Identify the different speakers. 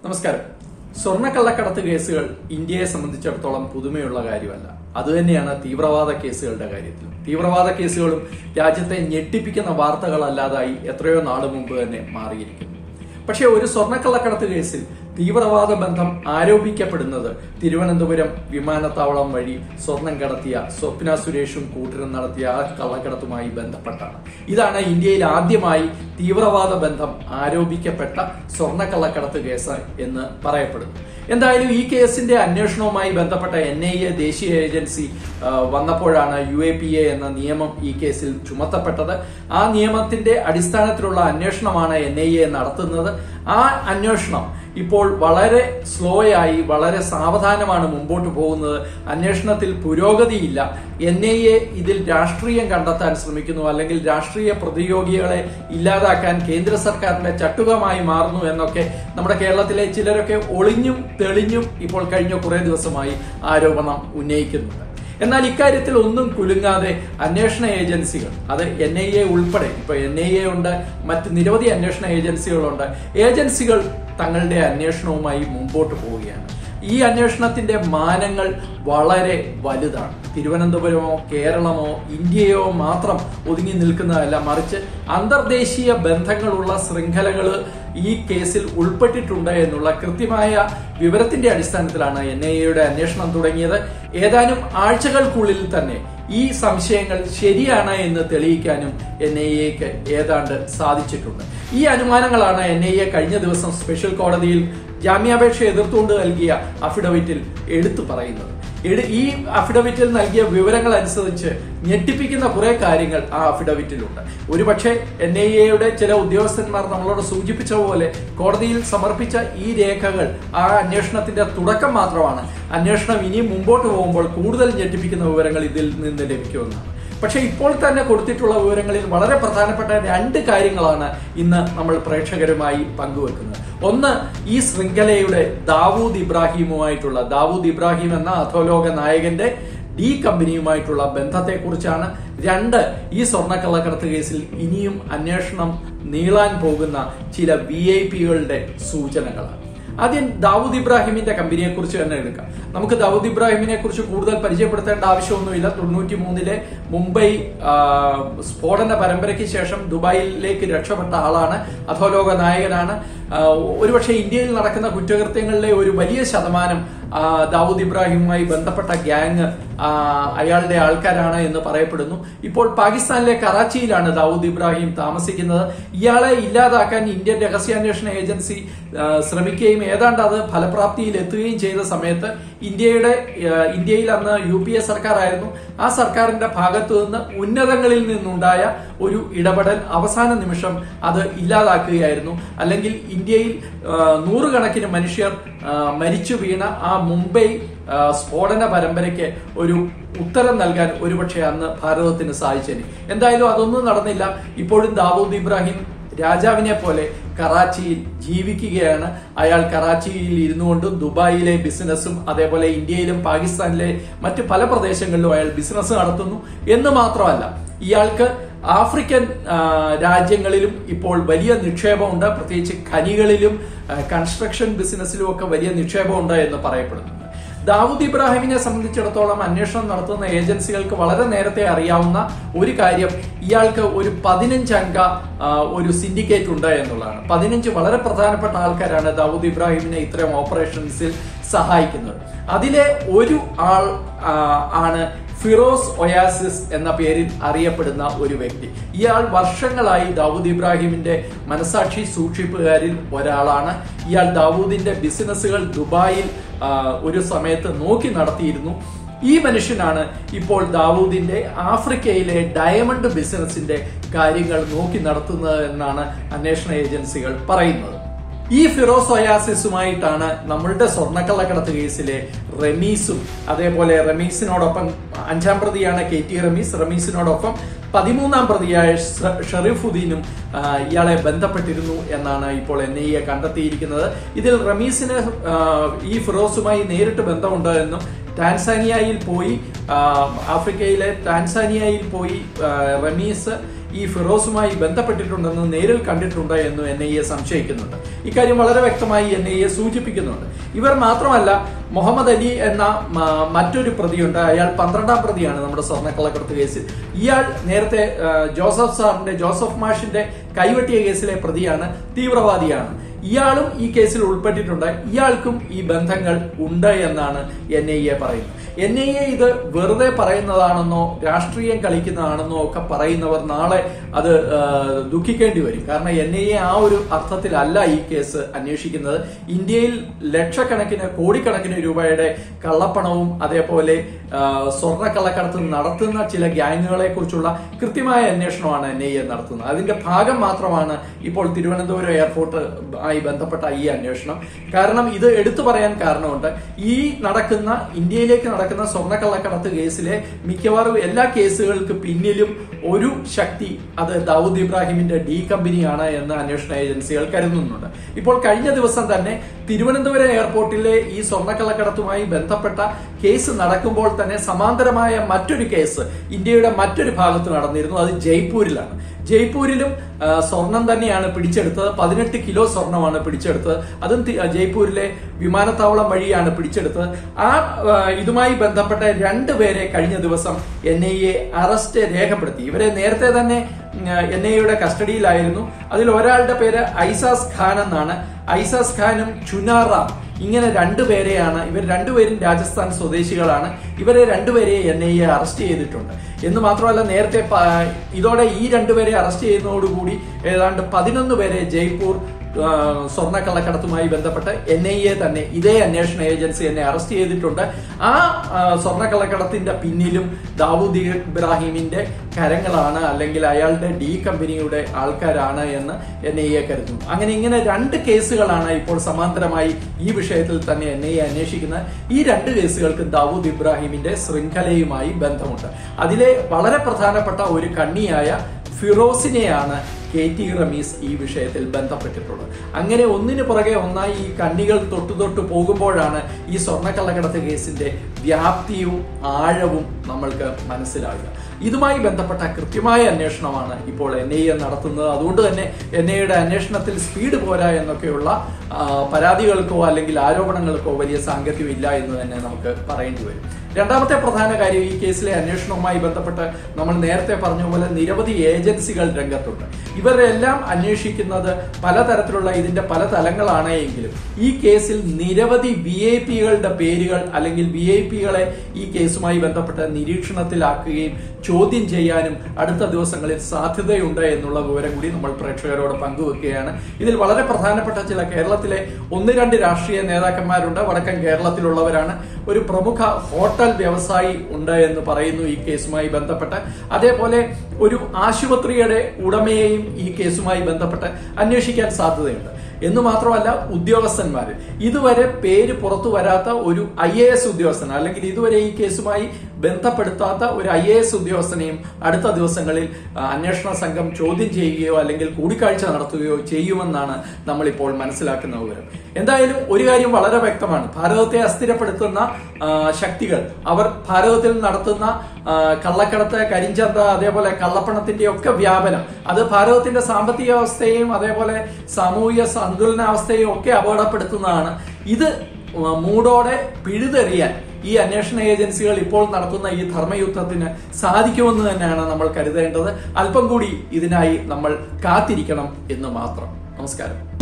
Speaker 1: നമസ്കാരം സ്വർണ്ണക്കള്ളക്കടത്ത് കേസുകൾ ഇന്ത്യയെ സംബന്ധിച്ചിടത്തോളം പുതുമയുള്ള കാര്യമല്ല അതുതന്നെയാണ് തീവ്രവാദ കേസുകളുടെ കാര്യത്തിൽ തീവ്രവാദ കേസുകളും രാജ്യത്തെ ഞെട്ടിപ്പിക്കുന്ന വാർത്തകളല്ലാതായി എത്രയോ നാളു മുമ്പ് തന്നെ മാറിയിരിക്കുന്നു പക്ഷേ ഒരു സ്വർണ്ണക്കള്ളക്കടത്ത് കേസിൽ തീവ്രവാദ ബന്ധം ആരോപിക്കപ്പെടുന്നത് തിരുവനന്തപുരം വിമാനത്താവളം വഴി സ്വർണം കടത്തിയ സ്വപ്ന സുരേഷും കൂട്ടരും നടത്തിയ ആ കള്ളക്കടത്തുമായി ബന്ധപ്പെട്ടാണ് ഇതാണ് ഇന്ത്യയിൽ ആദ്യമായി തീവ്രവാദ ബന്ധം ആരോപിക്കപ്പെട്ട സ്വർണ്ണക്കള്ളക്കടത്ത് കേസ് എന്ന് പറയപ്പെടുന്നു എന്തായാലും ഈ കേസിന്റെ അന്വേഷണവുമായി ബന്ധപ്പെട്ട എൻ ഐ എ ദേശീയ ഏജൻസി ആ, വന്നപ്പോഴാണ് യു എ പി എ എന്ന നിയമം ഈ കേസിൽ ചുമത്തപ്പെട്ടത് ആ നിയമത്തിന്റെ അടിസ്ഥാനത്തിലുള്ള അന്വേഷണമാണ് എൻ ഐ എ നടത്തുന്നത് ആ അന്വേഷണം ഇപ്പോൾ വളരെ സ്ലോ ആയി വളരെ സാവധാനമാണ് മുമ്പോട്ട് പോകുന്നത് അന്വേഷണത്തിൽ പുരോഗതിയില്ല എൻ ഐ എ ഇതിൽ രാഷ്ട്രീയം കണ്ടെത്താൻ ശ്രമിക്കുന്നു അല്ലെങ്കിൽ രാഷ്ട്രീയ പ്രതിയോഗികളെ ഇല്ലാതാക്കാൻ കേന്ദ്ര സർക്കാരിന്റെ ചട്ടുകമായി മാറുന്നു എന്നൊക്കെ നമ്മുടെ കേരളത്തിലെ ചിലരൊക്കെ ഒളിഞ്ഞും തെളിഞ്ഞും ഇപ്പോൾ കഴിഞ്ഞ കുറെ ദിവസമായി ആരോപണം ഉന്നയിക്കുന്നുണ്ട് എന്നാൽ ഇക്കാര്യത്തിൽ ഒന്നും കുലുങ്ങാതെ അന്വേഷണ ഏജൻസികൾ അത് എൻ ഐ എ ഉൾപ്പെടെ ഇപ്പൊ എൻ ഐ എ ഉണ്ട് മറ്റ് നിരവധി അന്വേഷണ ഏജൻസികളുണ്ട് ഏജൻസികൾ തങ്ങളുടെ അന്വേഷണവുമായി മുമ്പോട്ട് പോവുകയാണ് ഈ അന്വേഷണത്തിന്റെ മാനങ്ങൾ വളരെ വലുതാണ് തിരുവനന്തപുരമോ കേരളമോ ഇന്ത്യയോ മാത്രം ഒതുങ്ങി നിൽക്കുന്നതല്ല മറിച്ച് അന്തർദേശീയ ബന്ധങ്ങളുള്ള ശൃംഖലകൾ ഈ കേസിൽ ഉൾപ്പെട്ടിട്ടുണ്ട് എന്നുള്ള കൃത്യമായ വിവരത്തിന്റെ അടിസ്ഥാനത്തിലാണ് എൻ ഐ എയുടെ അന്വേഷണം തുടങ്ങിയത് ഏതാനും ആഴ്ചകൾക്കുള്ളിൽ തന്നെ ഈ സംശയങ്ങൾ ശരിയാണ് എന്ന് തെളിയിക്കാനും എൻ ഐ എക്ക് ഏതാണ്ട് സാധിച്ചിട്ടുണ്ട് ഈ അനുമാനങ്ങളാണ് എൻ ഐ എ കഴിഞ്ഞ ദിവസം സ്പെഷ്യൽ കോടതിയിൽ ജാമ്യാപേക്ഷ എതിർത്തുകൊണ്ട് നൽകിയ അഫിഡവിറ്റിൽ എടുത്തു പറയുന്നത് എട്- ഈ അഫിഡവിറ്റിൽ നൽകിയ വിവരങ്ങൾ അനുസരിച്ച് ഞെട്ടിപ്പിക്കുന്ന കുറെ കാര്യങ്ങൾ ആ അഫിഡവിറ്റിലുണ്ട് ഒരുപക്ഷെ എൻ ഐ എയുടെ ചില ഉദ്യോഗസ്ഥന്മാർ നമ്മളോട് സൂചിപ്പിച്ച പോലെ കോടതിയിൽ സമർപ്പിച്ച ഈ രേഖകൾ ആ അന്വേഷണത്തിന്റെ തുടക്കം മാത്രമാണ് അന്വേഷണം ഇനിയും മുമ്പോട്ട് പോകുമ്പോൾ കൂടുതൽ ഞെട്ടിപ്പിക്കുന്ന വിവരങ്ങൾ ഇതിൽ നിന്ന് ലഭിക്കുമെന്നാണ് പക്ഷെ ഇപ്പോൾ തന്നെ കൊടുത്തിട്ടുള്ള വിവരങ്ങളിൽ വളരെ പ്രധാനപ്പെട്ട രണ്ട് കാര്യങ്ങളാണ് ഇന്ന് നമ്മൾ പ്രേക്ഷകരുമായി പങ്കുവെക്കുന്നത് ഒന്ന് ഈ ശൃംഖലയുടെ ദാവൂദ് ഇബ്രാഹിമുമായിട്ടുള്ള ദാവൂദ് ഇബ്രാഹിം എന്ന അധോലോക നായകന്റെ ഡി കമ്പനിയുമായിട്ടുള്ള ബന്ധത്തെക്കുറിച്ചാണ് രണ്ട് ഈ സ്വർണ്ണക്കള്ളക്കടത്ത് കേസിൽ ഇനിയും അന്വേഷണം നീളാൻ പോകുന്ന ചില വി ഐ പികളുടെ സൂചനകളാണ് ആദ്യം ദാവൂദ് ഇബ്രാഹിമിന്റെ കമ്പനിയെ കുറിച്ച് തന്നെ എടുക്കാം നമുക്ക് ദാവൂദ് ഇബ്രാഹിമിനെ കുറിച്ച് കൂടുതൽ പരിചയപ്പെടുത്തേണ്ട ആവശ്യമൊന്നുമില്ല തൊണ്ണൂറ്റി മൂന്നിലെ മുംബൈ ആ, സ്ഫോടന പരമ്പരയ്ക്ക് ശേഷം ദുബായിലേക്ക് രക്ഷപ്പെട്ട ആളാണ് അധോലോക നായകനാണ് ആ, ഒരുപക്ഷെ ഇന്ത്യയിൽ നടക്കുന്ന കുറ്റകൃത്യങ്ങളിലെ ഒരു വലിയ ശതമാനം ആ, ദാവൂദ് ഇബ്രാഹിമുമായി ബന്ധപ്പെട്ട ഗ്യാങ് ആ, അയാളുടെ ആൾക്കാരാണ് എന്ന് പറയപ്പെടുന്നു ഇപ്പോൾ പാകിസ്ഥാനിലെ കറാച്ചിയിലാണ് ദാവൂദ് ഇബ്രാഹിം താമസിക്കുന്നത് ഇയാളെ ഇല്ലാതാക്കാൻ ഇന്ത്യൻ രഹസ്യാന്വേഷണ ഏജൻസി ആ, ശ്രമിക്കുകയും ഏതാണ്ട് അത് ഫലപ്രാപ്തിയിൽ എത്തുകയും ചെയ്ത സമയത്ത് ഇന്ത്യയുടെ ആ, ഇന്ത്യയിൽ അന്ന് യു പി എ സർക്കാരായിരുന്നു ആ സർക്കാരിന്റെ ഭാഗത്തു നിന്ന് ഉന്നതങ്ങളിൽ നിന്നുണ്ടായ ഒരു ഇടപെടൽ അവസാന നിമിഷം അത് ഇല്ലാതാക്കുകയായിരുന്നു അല്ലെങ്കിൽ ഇന്ത്യയിൽ ആ, നൂറുകണക്കിന് മനുഷ്യർ ആ, മരിച്ചു വീണ ആ മുംബൈ ആ, സ്ഫോടന പരമ്പരയ്ക്ക് ഒരു ഉത്തരം നൽകാൻ ഒരുപക്ഷെ അന്ന് ഭാരതത്തിന് സാധിച്ചേനെ എന്തായാലും അതൊന്നും നടന്നില്ല ഇപ്പോഴും ദാവൂദ് ഇബ്രാഹിം രാജാവിനെ പോലെ കറാച്ചിയിൽ ജീവിക്കുകയാണ് അയാൾ കറാച്ചിയിൽ ഇരുന്നു കൊണ്ട് ദുബായിലെ ബിസിനസ്സും അതേപോലെ ഇന്ത്യയിലും പാകിസ്ഥാനിലെ മറ്റ് പല പ്രദേശങ്ങളിലും അയാൾ ബിസിനസ് നടത്തുന്നു എന്ന് മാത്രമല്ല ഇയാൾക്ക് ആഫ്രിക്കൻ ആ, രാജ്യങ്ങളിലും ഇപ്പോൾ വലിയ നിക്ഷേപമുണ്ട് പ്രത്യേകിച്ച് ഖനികളിലും ആ, കൺസ്ട്രക്ഷൻ ബിസിനസ്സിലും ഒക്കെ വലിയ നിക്ഷേപമുണ്ട് എന്ന് പറയപ്പെടുന്നുണ്ട് ദാവൂദ് ഇബ്രാഹിമിനെ സംബന്ധിച്ചിടത്തോളം അന്വേഷണം നടത്തുന്ന ഏജൻസികൾക്ക് വളരെ നേരത്തെ അറിയാവുന്ന ഒരു കാര്യം ഇയാൾക്ക് ഒരു പതിനഞ്ചംഗ ആ, ഒരു സിൻഡിക്കേറ്റ് ഉണ്ട് എന്നുള്ളതാണ് പതിനഞ്ച് വളരെ പ്രധാനപ്പെട്ട ആൾക്കാരാണ് ദാവൂദ് ഇബ്രാഹിമിനെ ഇത്തരം ഓപ്പറേഷൻസിൽ സഹായിക്കുന്നത് അതിലെ ഒരു ആൾ ആ, ആണ് ഫിറോസ് ഒയാസിസ് എന്ന പേരിൽ അറിയപ്പെടുന്ന ഒരു വ്യക്തി ഇയാൾ വർഷങ്ങളായി ദാവൂദ് ഇബ്രാഹിമിന്റെ മനസാക്ഷി സൂക്ഷിപ്പുകാരിൽ ഒരാളാണ് ഇയാൾ ദാവൂദിന്റെ ബിസിനസ്സുകൾ ദുബായിൽ ആ, ഒരു സമയത്ത് നോക്കി നടത്തിയിരുന്നു ഈ മനുഷ്യനാണ് ഇപ്പോൾ ദാവൂദിന്റെ ആഫ്രിക്കയിലെ ഡയമണ്ട് ബിസിനസിന്റെ കാര്യങ്ങൾ നോക്കി നടത്തുന്നത് എന്നാണ് അന്വേഷണ ഏജൻസികൾ പറയുന്നത് ഈ ഫിറോസ് ഒയാസിസുമായിട്ടാണ് നമ്മളുടെ സ്വർണ്ണക്കള്ളക്കടത്ത് കേസിലെ റമീസും അതേപോലെ റമീസിനോടൊപ്പം അഞ്ചാം പ്രതിയാണ് കെ ടി റമീസ് റമീസിനോടൊപ്പം പതിമൂന്നാം പ്രതിയായ ഷ- ഷെറീഫുദ്ദീനും ആ, ഇയാളെ ബന്ധപ്പെട്ടിരുന്നു എന്നാണ് ഇപ്പോൾ എൻ ഐ എ കണ്ടെത്തിയിരിക്കുന്നത് ഇതിൽ റമീസിന് ആ, ഈ ഫിറോസുമായി നേരിട്ട് ബന്ധമുണ്ട് എന്നും ടാൻസാനിയയിൽ പോയി ആ, ആഫ്രിക്കയിലെ ടാൻസാനിയയിൽ പോയി ആ, റമീസ് ഈ ഫിറോസുമായി ബന്ധപ്പെട്ടിട്ടുണ്ടെന്ന് നേരിൽ കണ്ടിട്ടുണ്ട് എന്ന് എൻ ഐ എ സംശയിക്കുന്നുണ്ട് ഇക്കാര്യം വളരെ വ്യക്തമായി എൻ ഐ എ സൂചിപ്പിക്കുന്നുണ്ട് ഇവർ മാത്രമല്ല മുഹമ്മദ് അലി എന്ന മ- മറ്റൊരു പ്രതിയുണ്ട് അയാൾ പന്ത്രണ്ടാം പ്രതിയാണ് നമ്മുടെ സ്വർണ്ണക്കള്ളക്കടത്ത് കേസിൽ ഇയാൾ നേരത്തെ ആ, ജോസഫ് സാറിന്റെ ജോസഫ് മാഷിന്റെ കൈവെട്ടിയ കേസിലെ പ്രതിയാണ് തീവ്രവാദിയാണ് ഇയാളും ഈ കേസിൽ ഉൾപ്പെട്ടിട്ടുണ്ട് ഇയാൾക്കും ഈ ബന്ധങ്ങൾ ഉണ്ട് എന്നാണ് എൻ ഐ എ പറയുന്നത് എൻ ഐ എ ഇത് വെറുതെ പറയുന്നതാണെന്നോ രാഷ്ട്രീയം കളിക്കുന്നതാണെന്നോ ഒക്കെ പറയുന്നവർ നാളെ അത് ആ, ദുഃഖിക്കേണ്ടി വരും കാരണം എൻ ഐ എ ആ ഒരു അർത്ഥത്തിലല്ല ഈ കേസ് അന്വേഷിക്കുന്നത് ഇന്ത്യയിൽ ലക്ഷക്കണക്കിന് കോടിക്കണക്കിന് രൂപയുടെ കള്ളപ്പണവും അതേപോലെ ആ, സ്വർണ്ണക്കള്ളക്കടത്ത് നടത്തുന്ന ചില ഗ്യാങ്ങുകളെ കുറിച്ചുള്ള കൃത്യമായ അന്വേഷണമാണ് എൻ ഐ എ നടത്തുന്നത് അതിന്റെ ഭാഗം മാത്രമാണ് ഇപ്പോൾ തിരുവനന്തപുരം എയർപോർട്ട് ആയി ബന്ധപ്പെട്ട ഈ അന്വേഷണം കാരണം ഇത് എടുത്തു പറയാൻ കാരണമുണ്ട് ഈ നടക്കുന്ന ഇന്ത്യയിലേക്ക് നടക്കുന്ന സ്വർണ്ണക്കള്ളക്കടത്ത് കേസിലെ മിക്കവാറും എല്ലാ കേസുകൾക്ക് പിന്നിലും ഒരു ശക്തി അത് ദാവൂദ് ഇബ്രാഹിമിന്റെ ഡി കമ്പനിയാണ് എന്ന് അന്വേഷണ ഏജൻസികൾ കരുതുന്നുണ്ട് ഇപ്പോൾ കഴിഞ്ഞ ദിവസം തന്നെ തിരുവനന്തപുരം എയർപോർട്ടിലെ ഈ സ്വർണ്ണക്കള്ളക്കടത്തുമായി ബന്ധപ്പെട്ട കേസ് നടക്കുമ്പോൾ തന്നെ സമാന്തരമായ മറ്റൊരു കേസ് ഇന്ത്യയുടെ മറ്റൊരു ഭാഗത്ത് നടന്നിരുന്നു അത് ജയ്പൂരിലാണ് ജയ്പൂരിലും ആ, സ്വർണം തന്നെയാണ് പിടിച്ചെടുത്തത് പതിനെട്ട് കിലോ സ്വർണമാണ് പിടിച്ചെടുത്തത് അതും തി- ജയ്പൂരിലെ വിമാനത്താവളം വഴിയാണ് പിടിച്ചെടുത്തത് ആ ആ, ഇതുമായി ബന്ധപ്പെട്ട രണ്ടുപേരെ കഴിഞ്ഞ ദിവസം എൻ ഐ എ അറസ്റ്റ് രേഖപ്പെടുത്തി ഇവരെ നേരത്തെ തന്നെ എൻ ഐ എയുടെ കസ്റ്റഡിയിലായിരുന്നു അതിൽ ഒരാളുടെ പേര് ഐസാസ് ഖാൻ എന്നാണ് ഐസാസ് ഖാനും ചുനാറാം ഇങ്ങനെ രണ്ടുപേരെയാണ് ഇവർ രണ്ടുപേരും രാജസ്ഥാൻ സ്വദേശികളാണ് ഇവരെ രണ്ടുപേരെ എൻ ഐ എ അറസ്റ്റ് ചെയ്തിട്ടുണ്ട് എന്ന് മാത്രമല്ല നേരത്തെ പ- ഇതോടെ ഈ രണ്ടുപേരെ അറസ്റ്റ് ചെയ്യുന്നതോടുകൂടി ഏതാണ്ട് പതിനൊന്ന് പേരെ ജയ്പൂർ ആ, സ്വർണ്ണക്കള്ളക്കടത്തുമായി ബന്ധപ്പെട്ട് എൻ ഐ എ തന്നെ ഇതേ അന്വേഷണ ഏജൻസി എന്നെ അറസ്റ്റ് ചെയ്തിട്ടുണ്ട് ആ ആ, സ്വർണ്ണക്കള്ളക്കടത്തിന്റെ പിന്നിലും ദാവൂദ് ഇബ്രാഹിമിന്റെ കരങ്ങളാണ് അല്ലെങ്കിൽ അയാളുടെ ഡി കമ്പനിയുടെ ആൾക്കാരാണ് എന്ന് എൻ ഐ എ കരുതുന്നു അങ്ങനെ ഇങ്ങനെ രണ്ട് കേസുകളാണ് ഇപ്പോൾ സമാന്തരമായി ഈ വിഷയത്തിൽ തന്നെ എൻ ഐ എ അന്വേഷിക്കുന്നത് ഈ രണ്ട് കേസുകൾക്ക് ദാവൂദ് ഇബ്രാഹിമിന്റെ ശൃംഖലയുമായി ബന്ധമുണ്ട് അതിലെ വളരെ പ്രധാനപ്പെട്ട ഒരു കണ്ണിയായ ഫിറോസിനെയാണ് കെ ടി റമീസ് ഈ വിഷയത്തിൽ ബന്ധപ്പെട്ടിട്ടുള്ളത് അങ്ങനെ ഒന്നിനു പുറകെ ഒന്നായി ഈ കണ്ണികൾ തൊട്ടു തൊട്ടു പോകുമ്പോഴാണ് ഈ സ്വർണ്ണക്കള്ളക്കടത്ത് കേസിന്റെ വ്യാപ്തിയും ആഴവും നമ്മൾക്ക് മനസ്സിലാകുക ഇതുമായി ബന്ധപ്പെട്ട കൃത്യമായ അന്വേഷണമാണ് ഇപ്പോൾ എൻ ഐ എ നടത്തുന്നത് അതുകൊണ്ട് തന്നെ എൻ ഐയുടെ അന്വേഷണത്തിൽ സ്പീഡ് പോരാ എന്നൊക്കെയുള്ള ആ, പരാതികൾക്കോ അല്ലെങ്കിൽ ആരോപണങ്ങൾക്കോ വലിയ സാങ്കത്യമില്ല എന്ന് തന്നെ നമുക്ക് പറയേണ്ടി വരും രണ്ടാമത്തെ പ്രധാന കാര്യം ഈ കേസിലെ അന്വേഷണവുമായി ബന്ധപ്പെട്ട് നമ്മൾ നേരത്തെ പറഞ്ഞ പോലെ നിരവധി ഏജൻസികൾ രംഗത്തുണ്ട് ഇവരെല്ലാം അന്വേഷിക്കുന്നത് പലതരത്തിലുള്ള ഇതിന്റെ പല തലങ്ങളാണ് എങ്കിലും ഈ കേസിൽ നിരവധി വി ഐ പികളുടെ പേരുകൾ അല്ലെങ്കിൽ വി ഐ പികളെ ഈ കേസുമായി ബന്ധപ്പെട്ട് നിരീക്ഷണത്തിലാക്കുകയും ചോദ്യം ചെയ്യാനും അടുത്ത ദിവസങ്ങളിൽ സാധ്യതയുണ്ട് എന്നുള്ള വിവരം കൂടി നമ്മൾ പ്രേക്ഷകരോട് പങ്കുവെക്കുകയാണ് ഇതിൽ വളരെ പ്രധാനപ്പെട്ട ചില കേരളത്തിലെ ഒന്ന് രണ്ട് രാഷ്ട്രീയ നേതാക്കന്മാരുണ്ട് വടക്കൻ കേരളത്തിലുള്ളവരാണ് ഒരു പ്രമുഖ ഹോട്ടൽ വ്യവസായി ഉണ്ട് എന്ന് പറയുന്നു ഈ കേസുമായി ബന്ധപ്പെട്ട് അതേപോലെ ഒരു ആശുപത്രിയുടെ ഉടമയെയും ഈ കേസുമായി ബന്ധപ്പെട്ട് അന്വേഷിക്കാൻ സാധ്യതയുണ്ട് എന്ന് മാത്രമല്ല ഉദ്യോഗസ്ഥന്മാര് ഇതുവരെ പേര് പുറത്തു വരാത്ത ഒരു ഐ എ എസ് ഉദ്യോഗസ്ഥൻ അല്ലെങ്കിൽ ഇതുവരെ ഈ കേസുമായി ബന്ധപ്പെടുത്താത്ത ഒരു ഐ എ എസ് ഉദ്യോഗസ്ഥനെയും അടുത്ത ദിവസങ്ങളിൽ ആ, അന്വേഷണ സംഘം ചോദ്യം ചെയ്യുകയോ അല്ലെങ്കിൽ കൂടിക്കാഴ്ച നടത്തുകയോ ചെയ്യുമെന്നാണ് നമ്മളിപ്പോൾ മനസ്സിലാക്കുന്ന വിവരം എന്തായാലും ഒരു കാര്യം വളരെ വ്യക്തമാണ് ഭാരതത്തെ അസ്ഥിരപ്പെടുത്തുന്ന ആ, ശക്തികൾ അവർ ഭാരതത്തിൽ നടത്തുന്ന ആ, കള്ളക്കടത്ത് കരിഞ്ചന്ത അതേപോലെ കള്ളപ്പണത്തിന്റെ ഒക്കെ വ്യാപനം അത് ഭാരതത്തിന്റെ സാമ്പത്തിക അവസ്ഥയെയും അതേപോലെ സാമൂഹിക സന്തുലനാവസ്ഥയെയും ഒക്കെ അപകടപ്പെടുത്തുന്നതാണ് ഇത് മൂടോടെ പിഴുതെറിയാൻ ഈ അന്വേഷണ ഏജൻസികൾ ഇപ്പോൾ നടത്തുന്ന ഈ ധർമ്മയുദ്ധത്തിന് സാധിക്കുമെന്ന് തന്നെയാണ് നമ്മൾ കരുതേണ്ടത് അല്പം കൂടി ഇതിനായി നമ്മൾ കാത്തിരിക്കണം എന്ന് മാത്രം നമസ്കാരം